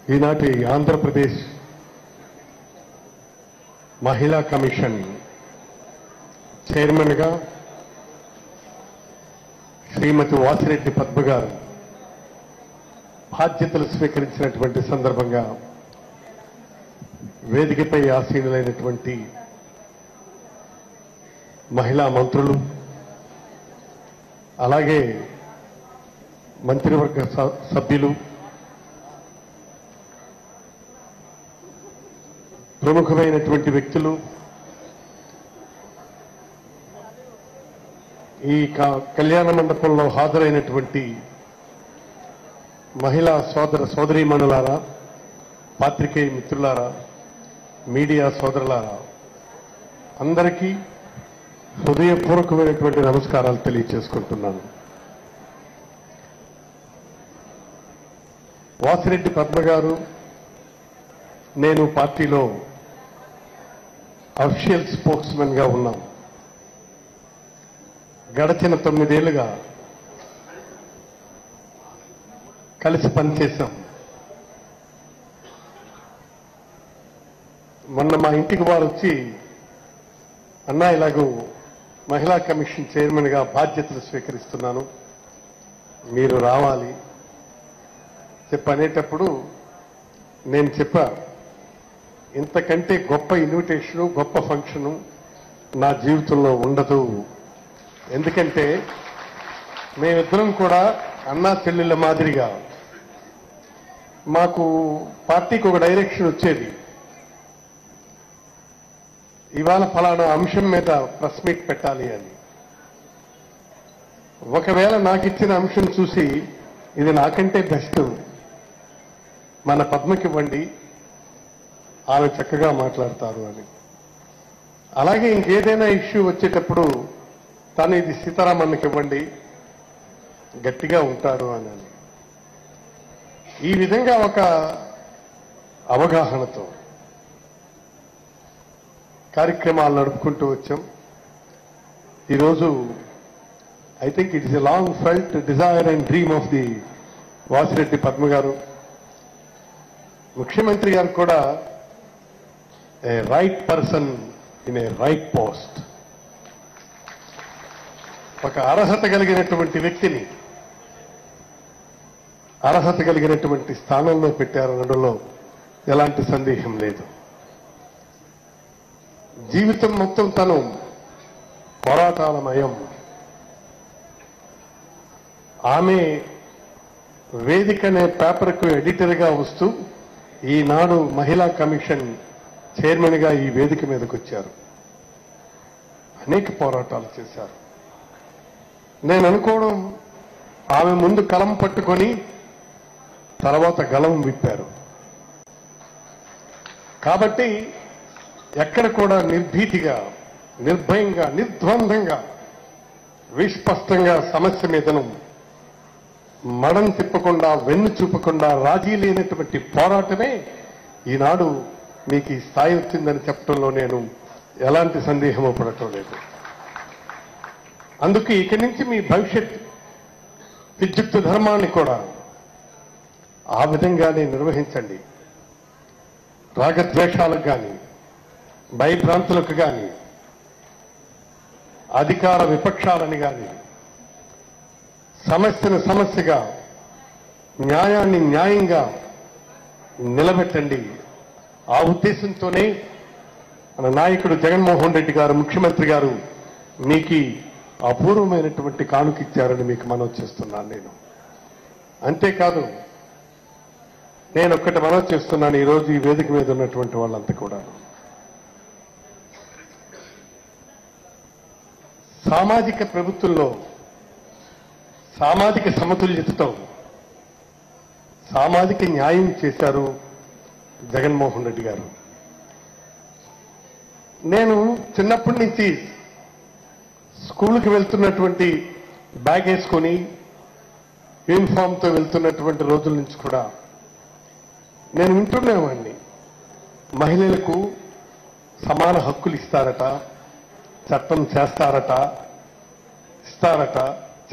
ఈనాటి ఆంధ్రప్రదేశ్ మహిళా కమిషన్ చైర్మన్గా శ్రీమతి వాసిరెడ్డి పద్మ గారు బాధ్యతలు స్వీకరించినటువంటి సందర్భంగా వేదికపై ఆసీనులైనటువంటి మహిళా మంత్రులు అలాగే మంత్రివర్గ స- సభ్యులు ప్రముఖమైనటువంటి వ్యక్తులు ఈ క- కళ్యాణ మండపంలో హాజరైనటువంటి మహిళా సోదర సోదరీమణులారా పాత్రికేయ మిత్రులారా మీడియా సోదరులారా అందరికీ హృదయపూర్వకమైనటువంటి నమస్కారాలు తెలియచేసుకుంటున్నాను వాసిరెడ్డి పద్మ గారు నేను పార్టీలో అఫిషియల్ స్పోక్స్మెన్ గా ఉన్నాం గడచిన తొమ్మిదేళ్లుగా కలిసి పనిచేశాం మొన్న మా ఇంటికి వారు వచ్చి అన్నా ఇలాగూ మహిళా కమిషన్ చైర్మన్ గా బాధ్యతలు స్వీకరిస్తున్నాను మీరు రావాలి చెప్పనేటప్పుడు నేను చెప్పా ఇంతకంటే గొప్ప ఇన్విటేషను గొప్ప ఫంక్షను నా జీవితంలో ఉండదు ఎందుకంటే మేమిద్దరం కూడా అన్నా చెల్లెళ్ళ మాదిరిగా మాకు పార్టీకి ఒక డైరెక్షన్ వచ్చేది ఇవాళ ఫలానా అంశం మీద ప్రెస్ మీట్ పెట్టాలి అని ఒకవేళ నాకు ఇచ్చిన అంశం చూసి ఇది నాకంటే బెస్ట్ మన పద్మకి ఇవ్వండి ఆమె చక్కగా మాట్లాడతారు అని అలాగే ఇంకేదైనా ఇష్యూ వచ్చేటప్పుడు తను ఇది సీతారామన్నకి ఇవ్వండి గట్టిగా ఉంటారు అని అని. ఈ విధంగా ఒక అవగాహనతో కార్యక్రమాలు నడుపుకుంటూ వచ్చాం ఈరోజు I think it is a long felt desire and dream of the Vasireddy Padma garu ముఖ్యమంత్రి గారు కూడా a right person in a right post ఒక అర్హత కలిగినటువంటి వ్యక్తిని అర్హత కలిగినటువంటి స్థానంలో పెట్టారనడంలో ఎలాంటి సందేహం లేదు జీవితం మొత్తం తను పోరాటాలమయం ఆమె వేదిక అనే పేపర్కు ఎడిటర్గా వస్తూ ఈనాడు మహిళా కమిషన్ చైర్మన్గా ఈ వేదిక మీదకి వచ్చారు అనేక పోరాటాలు చేశారు నేను అనుకోవడం ఆమె ముందు కలం పట్టుకొని తర్వాత గలం విప్పారు కాబట్టి ఎక్కడ కూడా నిర్భీతిగా నిర్భయంగా నిర్ద్వందంగా విస్పష్టంగా సమస్య మీదను మడం తిప్పకుండా వెన్ను చూపకుండా రాజీ లేనటువంటి పోరాటమే ఈనాడు మీకు ఈ స్థాయి వచ్చిందని చెప్పడంలో నేను ఎలాంటి సందేహము పడటం లేదు అందుకే ఇక్కడి నుంచి మీ భవిష్యత్ విద్యుత్ ధర్మాన్ని కూడా ఆ విధంగానే నిర్వహించండి రాగద్వేషాలకు కానీ భయభ్రాంతులకు కానీ అధికార విపక్షాలని కానీ సమస్యను సమస్యగా న్యాయాన్ని న్యాయంగా నిలబెట్టండి ఆ ఉద్దేశంతోనే మన నాయకుడు జగన్మోహన్ రెడ్డి గారు ముఖ్యమంత్రి గారు మీకు అపూర్వమైనటువంటి కానుకిచ్చారని మీకు మనవి చేస్తున్నాను నేను అంతేకాదు నేను ఒక్కటి మనవి చేస్తున్నాను ఈరోజు ఈ వేదిక మీద ఉన్నటువంటి వాళ్ళంతా కూడా సామాజిక ప్రభుత్వంలో సామాజిక సమతుల్యతతో సామాజిక న్యాయం చేశారు జగన్మోహన్ రెడ్డి గారు నేను చిన్నప్పటి నుంచి స్కూల్కి వెళ్తున్నటువంటి బ్యాగ్ వేసుకొని యూనిఫామ్తో వెళ్తున్నటువంటి రోజుల నుంచి కూడా నేను వింటున్నామండి మహిళలకు సమాన హక్కులు ఇస్తారట చట్టం చేస్తారట ఇస్తారట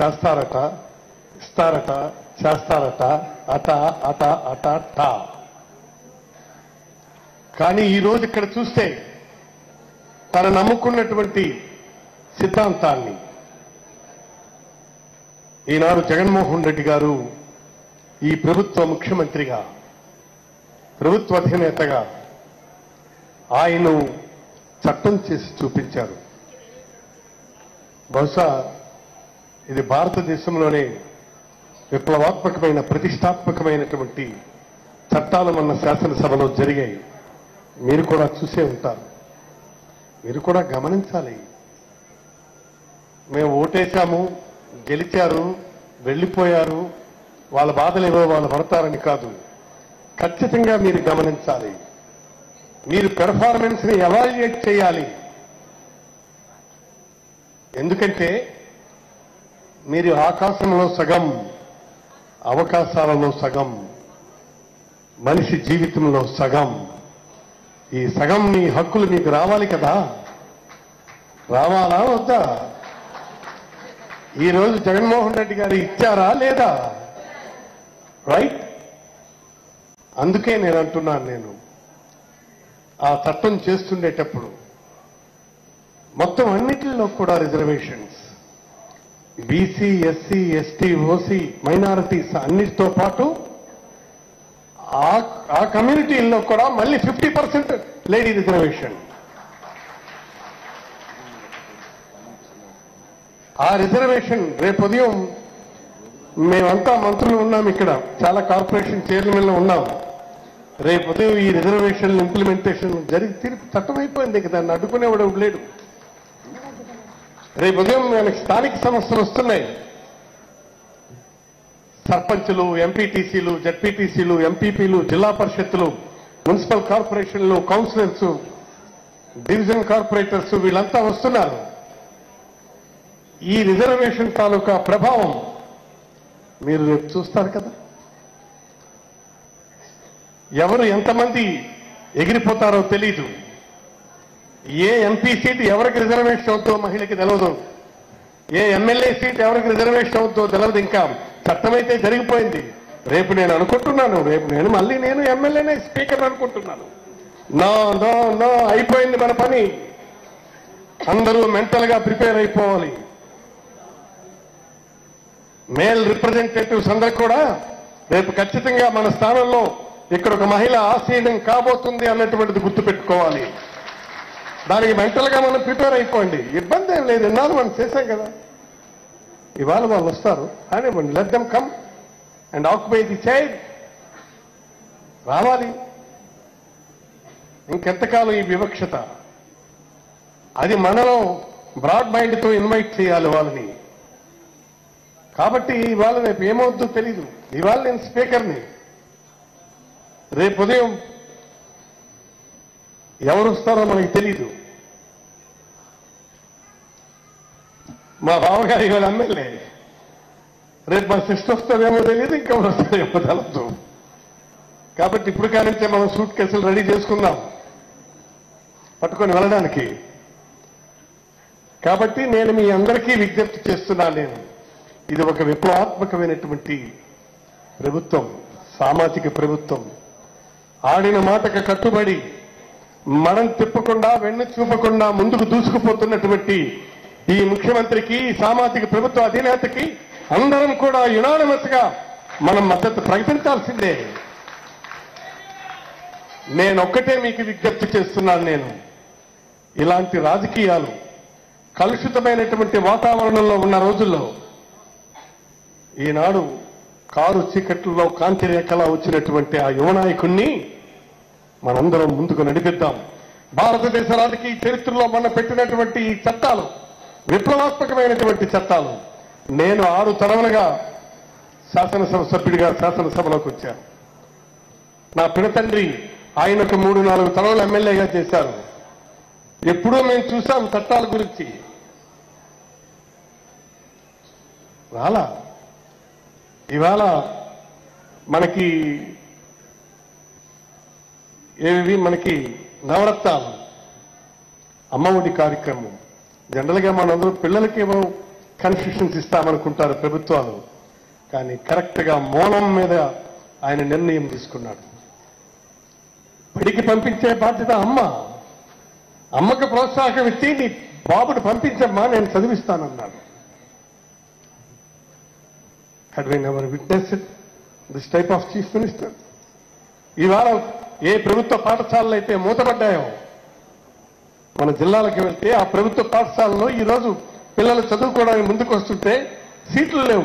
చేస్తారట ఇస్తారట చేస్తారట అట అట అట టా కానీ ఈ రోజు ఇక్కడ చూస్తే తన నమ్ముకున్నటువంటి సిద్ధాంతాన్ని ఈనాడు జగన్మోహన్ రెడ్డి గారు ఈ ప్రభుత్వ ముఖ్యమంత్రిగా ప్రభుత్వ అధినేతగా ఆయన్ను చట్టం చేసి చూపించారు బహుశా ఇది భారతదేశంలోనే విప్లవాత్మకమైన ప్రతిష్టాత్మకమైనటువంటి చట్టాలు మన శాసనసభలో జరిగాయి మీరు కూడా చూసే ఉంటారు మీరు కూడా గమనించాలి మేము ఓటేశాము గెలిచారు వెళ్ళిపోయారు వాళ్ళ బాధలు ఏవో వాళ్ళు పడతారని కాదు ఖచ్చితంగా మీరు గమనించాలి మీరు పెర్ఫార్మెన్స్ ని ఎవాల్యుయేట్ చేయాలి ఎందుకంటే మీరు ఆకాశంలో సగం అవకాశాలలో సగం మనిషి జీవితంలో సగం ఈ సగం మీ హక్కులు మీకు రావాలి కదా రావాలా వద్దా ఈ రోజు జగన్మోహన్ రెడ్డి గారు ఇచ్చారా లేదా రైట్ అందుకే నేను అంటున్నాను నేను ఆ చట్టం చేస్తుండేటప్పుడు మొత్తం అన్నిటిలో కూడా reservations BC SC ST OC minorities అన్నిటితో పాటు ఆ ఆ కమ్యూనిటీల్లో కూడా మళ్ళీ ఫిఫ్టీ పర్సెంట్ లేడీ రిజర్వేషన్ ఆ రిజర్వేషన్ రేపు ఉదయం మేమంతా మంత్రులు ఉన్నాం ఇక్కడ చాలా కార్పొరేషన్ చైర్మన్లు ఉన్నాం రేపు ఉదయం ఈ రిజర్వేషన్ ఇంప్లిమెంటేషన్ జరిగి తీర్పు చట్టం అయిపోయింది ఇక దాన్ని అడ్డుకునేవాడు లేడు రేపు ఉదయం మనకి స్థానిక సమస్యలు వస్తున్నాయి సర్పంచులు ఎంపీటీసీలు జడ్పీటీసీలు ఎంపీపీలు జిల్లా పరిషత్తులు మున్సిపల్ కార్పొరేషన్లు కౌన్సిలర్స్ డివిజన్ కార్పొరేటర్స్ వీళ్ళంతా వస్తున్నారు ఈ రిజర్వేషన్ తాలూకా ప్రభావం మీరు రేపు చూస్తారు కదా ఎవరు ఎంతమంది ఎగిరిపోతారో తెలీదు ఏ ఎంపీ సీట్ ఎవరికి రిజర్వేషన్ అవుతుందో మహిళకి తెలియదు ఏ ఎమ్మెల్యే సీట్ ఎవరికి రిజర్వేషన్ అవుతుందో తెలియదు ఇంకా చట్టమైతే జరిగిపోయింది రేపు నేను అనుకుంటున్నాను రేపు నేను మళ్ళీ నేను ఎమ్మెల్యేనే స్పీకర్ అనుకుంటున్నాను నో నో నో అయిపోయింది మన పని అందరూ మెంటల్ గా ప్రిపేర్ అయిపోవాలి మేల్ రిప్రజెంటేటివ్స్ అందరు కూడా రేపు ఖచ్చితంగా మన స్థానంలో ఇక్కడ ఒక మహిళ ఆశీనం కాబోతుంది అన్నటువంటిది గుర్తుపెట్టుకోవాలి దానికి మెంటల్ గా మనం ప్రిపేర్ అయిపోండి ఇబ్బంది ఏం లేదు ఎన్నాళ్ళు మనం చేశాం కదా ఇవాళ వాళ్ళు వస్తారు కానివ్వండి let them come and occupy the chair రావాలి ఇంకెంతకాలం ఈ వివక్షత అది మనలో బ్రాడ్ మైండ్ తో ఇన్వైట్ చేయాలి వాళ్ళని కాబట్టి ఇవాళ రేపు ఏమవుద్దో తెలీదు ఇవాళ నేను స్పీకర్ని రేపు ఉదయం ఎవరు వస్తారో మనకి తెలీదు మా బావగారి ఇవాళ ఎమ్మెల్యే రేపు మా సిస్టర్ వస్తారేమో తెలియదు ఇంకెవరు వస్తారేమో తెలదు కాబట్టి ఇప్పుడు కానించే మనం సూట్ కేసులు రెడీ చేసుకుందాం పట్టుకొని వెళ్ళడానికి కాబట్టి నేను మీ అందరికీ విజ్ఞప్తి చేస్తున్నాను నేను ఇది ఒక విప్లవాత్మకమైనటువంటి ప్రభుత్వం సామాజిక ప్రభుత్వం ఆడిన మాటకు కట్టుబడి మనం తిప్పకుండా వెన్ను చూపకుండా ముందుకు దూసుకుపోతున్నటువంటి ఈ ముఖ్యమంత్రికి ఈ సామాజిక ప్రభుత్వ అధినేతకి అందరం కూడా యునానిమస్ గా మనం మద్దతు ప్రకటించాల్సిందే నేను ఒక్కటే మీకు విజ్ఞప్తి చేస్తున్నాను నేను ఇలాంటి రాజకీయాలు కలుషితమైనటువంటి వాతావరణంలో ఉన్న రోజుల్లో ఈనాడు కారు చీకట్లలో కాంతి రేఖలా వచ్చినటువంటి ఆ యువ నాయకుణ్ణి మనందరం ముందుకు నడిపిద్దాం భారతదేశ రాజకీయ చరిత్రలో మన పెట్టినటువంటి ఈ చట్టాలు విప్లవాత్మకమైనటువంటి చట్టాలు నేను ఆరు తరములుగా శాసనసభ సభ్యుడిగా శాసనసభలోకి వచ్చాను నా పినతండ్రి ఆయనకు మూడు నాలుగు తరములు ఎమ్మెల్యేగా చేశారు ఎప్పుడూ మేము చూసాం చట్టాల గురించి రాలా ఇవాళ మనకి ఏవి మనకి నవరత్నాలు అమ్మఒడి కార్యక్రమం జనరల్ గా మనందరూ పిల్లలకి ఏమో కన్సెషన్స్ ఇస్తామనుకుంటారు ప్రభుత్వాలు కానీ కరెక్ట్ గా మూలం మీద ఆయన నిర్ణయం తీసుకున్నాడు బడికి పంపించే బాధ్యత అమ్మ అమ్మకు ప్రోత్సాహం ఇచ్చి నీ బాబుని పంపించమ్మా నేను చదివిస్తానన్నాడు had we never witness this type of chief minister ఇవాళ ఏ ప్రభుత్వ పాఠశాలలు అయితే మూతపడ్డాయో మన జిల్లాలకు వెళ్తే ఆ ప్రభుత్వ పాఠశాలలో ఈరోజు పిల్లలు చదువుకోవడానికి ముందుకు వస్తుంటే సీట్లు లేవు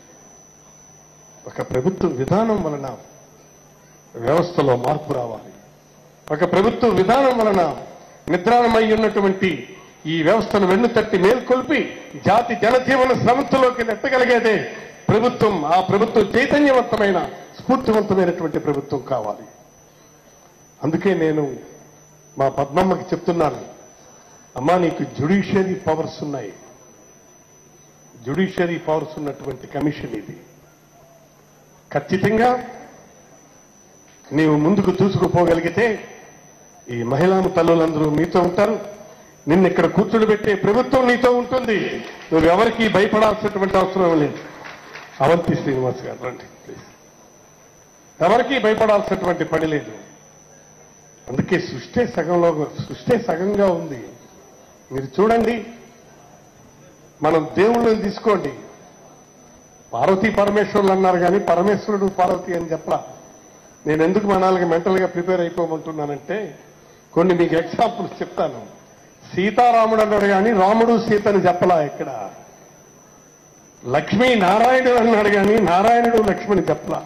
ఒక ప్రభుత్వ విధానం వలన వ్యవస్థలో మార్పు రావాలి ఒక ప్రభుత్వ విధానం వలన నిద్రాణమై ఉన్నటువంటి ఈ వ్యవస్థను వెన్ను తట్టి మేల్కొల్పి జాతి జనజీవన స్రవంతిలోకి నెట్టగలిగేదే ప్రభుత్వం ఆ ప్రభుత్వం చైతన్యవంతమైన స్ఫూర్తివంతమైనటువంటి ప్రభుత్వం కావాలి అందుకే నేను మా పద్మమ్మకి చెప్తున్నాను అమ్మా నీకు జ్యుడిషియరీ పవర్స్ ఉన్నాయి జ్యుడిషియరీ పవర్స్ ఉన్నటువంటి కమిషన్ ఇది ఖచ్చితంగా నీవు ముందుకు దూసుకుపోగలిగితే ఈ మహిళా తల్లులందరూ మీతో ఉంటారు నిన్ను ఇక్కడ కూర్చోబెట్టే ప్రభుత్వం నీతో ఉంటుంది నువ్వు ఎవరికి భయపడాల్సినటువంటి అవసరం లేదు అవంతి శ్రీనివాస్ గారు రండి ప్లీజ్ ఎవరికి భయపడాల్సినటువంటి పని లేదు అందుకే సృష్టి సగంలో సృష్టి సగంగా ఉంది మీరు చూడండి మనం దేవుళ్ళని తీసుకోండి పార్వతీ పరమేశ్వరులు అన్నారు కానీ పరమేశ్వరుడు పార్వతి అని చెప్పలా నేను ఎందుకు మనాలకి మెంటల్ గా ప్రిపేర్ అయిపోమంటున్నానంటే కొన్ని మీకు ఎగ్జాంపుల్స్ చెప్తాను సీతారాముడు అన్నాడు కానీ రాముడు సీతని చెప్పలా ఇక్కడ లక్ష్మీ నారాయణుడు అన్నాడు కానీ నారాయణుడు లక్ష్మణి చెప్పలా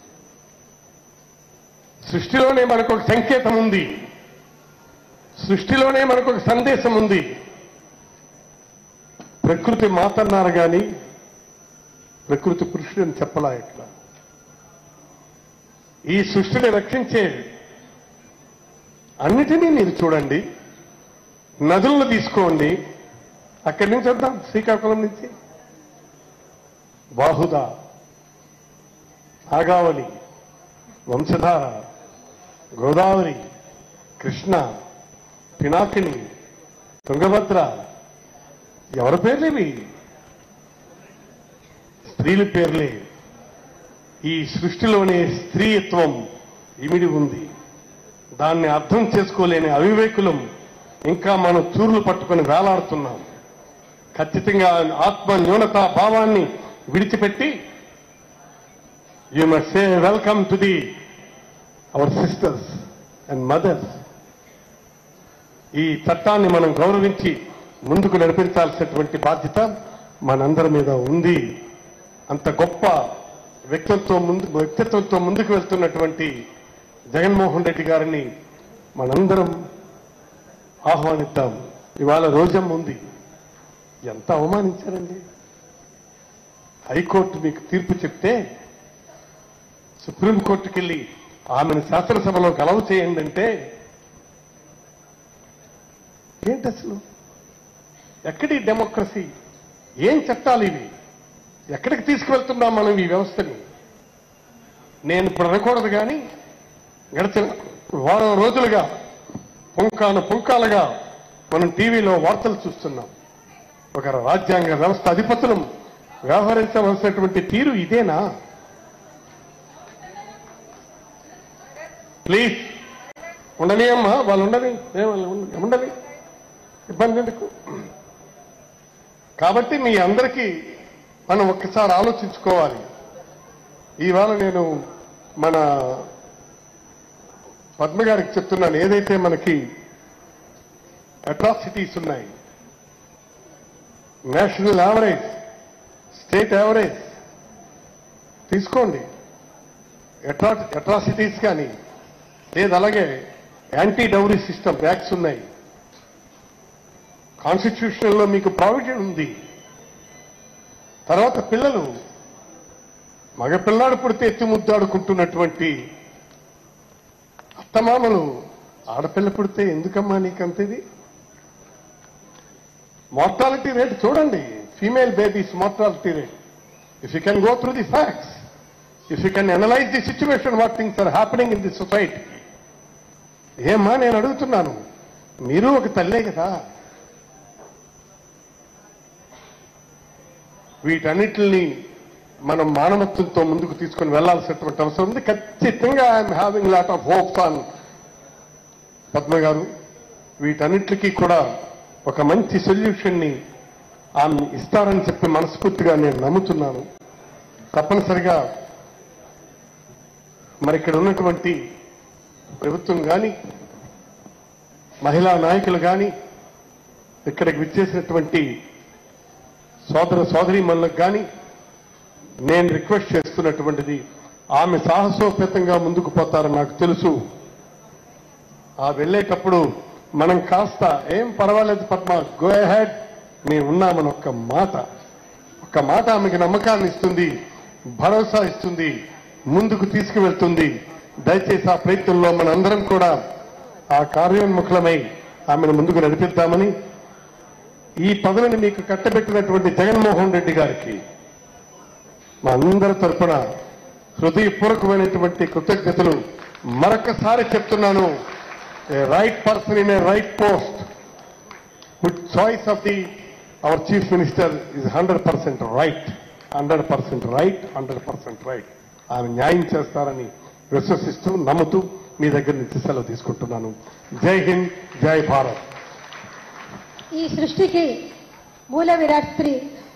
సృష్టిలోనే మనకు ఒక సంకేతం ఉంది సృష్టిలోనే మనకు ఒక సందేశం ఉంది ప్రకృతి మాత అన్నారు కానీ ప్రకృతి పురుషుడు అని చెప్పలా ఇట్లా ఈ సృష్టిని రక్షించే అన్నిటినీ మీరు చూడండి నదులను తీసుకోండి అక్కడి నుంచి వద్దాం శ్రీకాకుళం నుంచి బాహుద నాగావళి వంశధార గోదావరి కృష్ణ పినాకిని తుంగభద్ర ఎవరి పేర్లేవి స్త్రీల పేర్లే ఈ సృష్టిలోనే స్త్రీత్వం ఇమిడి ఉంది దాన్ని అర్థం చేసుకోలేని అవివేకులం ఇంకా మనం చూర్లు పట్టుకొని వేలాడుతున్నాం ఖచ్చితంగా ఆత్మ న్యూనత భావాన్ని విడిచిపెట్టి you must say welcome to the our sisters and mothers ఈ చట్టాన్ని మనం గౌరవించి ముందుకు నడిపించాల్సినటువంటి బాధ్యత మనందరి మీద ఉంది అంత గొప్ప వ్యక్తిత్వం ముందు వ్యక్తిత్వంతో ముందుకు వెళ్తున్నటువంటి జగన్మోహన్ రెడ్డి గారిని మనందరం ఆహ్వానిద్దాం ఇవాళ రోజమ్మ ఉంది ఎంత అవమానించారండి హైకోర్టు మీకు తీర్పు చెప్తే సుప్రీంకోర్టుకి వెళ్ళి ఆమెను శాసనసభలో గలవ చేయండి అంటే ఏంటి అసలు ఎక్కడి డెమోక్రసీ ఏం చట్టాలు ఇవి ఎక్కడికి తీసుకువెళ్తున్నాం మనం ఈ వ్యవస్థని నేను ఇప్పుడు అనకూడదు కానీ గడిచిన వారం రోజులుగా పుంకాను పుంకాలుగా మనం టీవీలో వార్తలు చూస్తున్నాం ఒక రాజ్యాంగ వ్యవస్థ అధిపతులం వ్యవహరించవలసినటువంటి తీరు ఇదేనా ప్లీజ్ ఉండని అమ్మా వాళ్ళు ఉండని ఏ వాళ్ళు ఉండ- ఉండని ఇబ్బంది ఎందుకు కాబట్టి మీ అందరికీ మనం ఒక్కసారి ఆలోచించుకోవాలి ఈవేళ నేను మన పద్మ గారికి చెప్తున్నాను ఏదైతే మనకి అట్రాసిటీస్ ఉన్నాయి నేషనల్ యావరేజ్ స్టేట్ యావరేజ్ తీసుకోండి అట్రా అట్రాసిటీస్ కానీ లేదు అలాగే యాంటీ డౌరీ సిస్టమ్ యాక్ట్స్ ఉన్నాయి కాన్స్టిట్యూషన్ లో మీకు ప్రావిజన్ ఉంది తర్వాత పిల్లలు మగ పిల్లాడు పుడితే ఎత్తి ముద్దాడుకుంటున్నటువంటి అత్తమామలు ఆడపిల్ల పుడితే ఎందుకమ్మా నీకంతది మార్టాలిటీ రేట్ చూడండి female babies mortality rate if you can go through the facts if you can analyse the situation what things are happening in the society ఏమ్మా నేను అడుగుతున్నాను మీరు ఒక తల్లే కదా వీటన్నిటిని మనం మానవత్వంతో ముందుకు తీసుకొని వెళ్లాల్సినటువంటి అవసరం ఉంది ఖచ్చితంగా I'm having lot of hopes on Padma garu వీటన్నిటికీ కూడా ఒక మంచి సొల్యూషన్ ని ఆమె ఇస్తారని చెప్పి మనస్ఫూర్తిగా నేను నమ్ముతున్నాను తప్పనిసరిగా మరి ఇక్కడ ఉన్నటువంటి ప్రభుత్వం కానీ మహిళా నాయకులు కానీ ఇక్కడికి విచ్చేసినటువంటి సోదర సోదరీమణులకు కానీ నేను రిక్వెస్ట్ చేస్తున్నటువంటిది ఆమె సాహసోపేతంగా ముందుకు పోతారని నాకు తెలుసు ఆ వెళ్ళేటప్పుడు మనం కాస్త ఏం పర్వాలేదు పద్మ గో హెడ్ మేము ఉన్నామని ఒక్క మాట ఒక్క మాట ఆమెకి నమ్మకాన్ని ఇస్తుంది భరోసా ఇస్తుంది ముందుకు తీసుకువెళ్తుంది దయచేసి ఆ ప్రయత్నంలో మనందరం కూడా ఆ కార్యోన్ముఖులమై ఆమెను ముందుకు నడిపిద్దామని ఈ పదవిని మీకు కట్టబెట్టినటువంటి జగన్మోహన్ రెడ్డి గారికి మా అందరి తరపున హృదయపూర్వకమైనటువంటి కృతజ్ఞతలు మరొకసారి చెప్తున్నాను right person in a right post with choice of the our chief minister is hundred percent right hundred percent right hundred percent right ఆమె న్యాయం చేస్తారని విశ్వసిస్తూ నమ్ముతూ మీ దగ్గర నుంచి సెలవు తీసుకుంటున్నాను జై హింద్ జై భారత్ ఈ సృష్టికి మూల విరాట్ స్త్రీ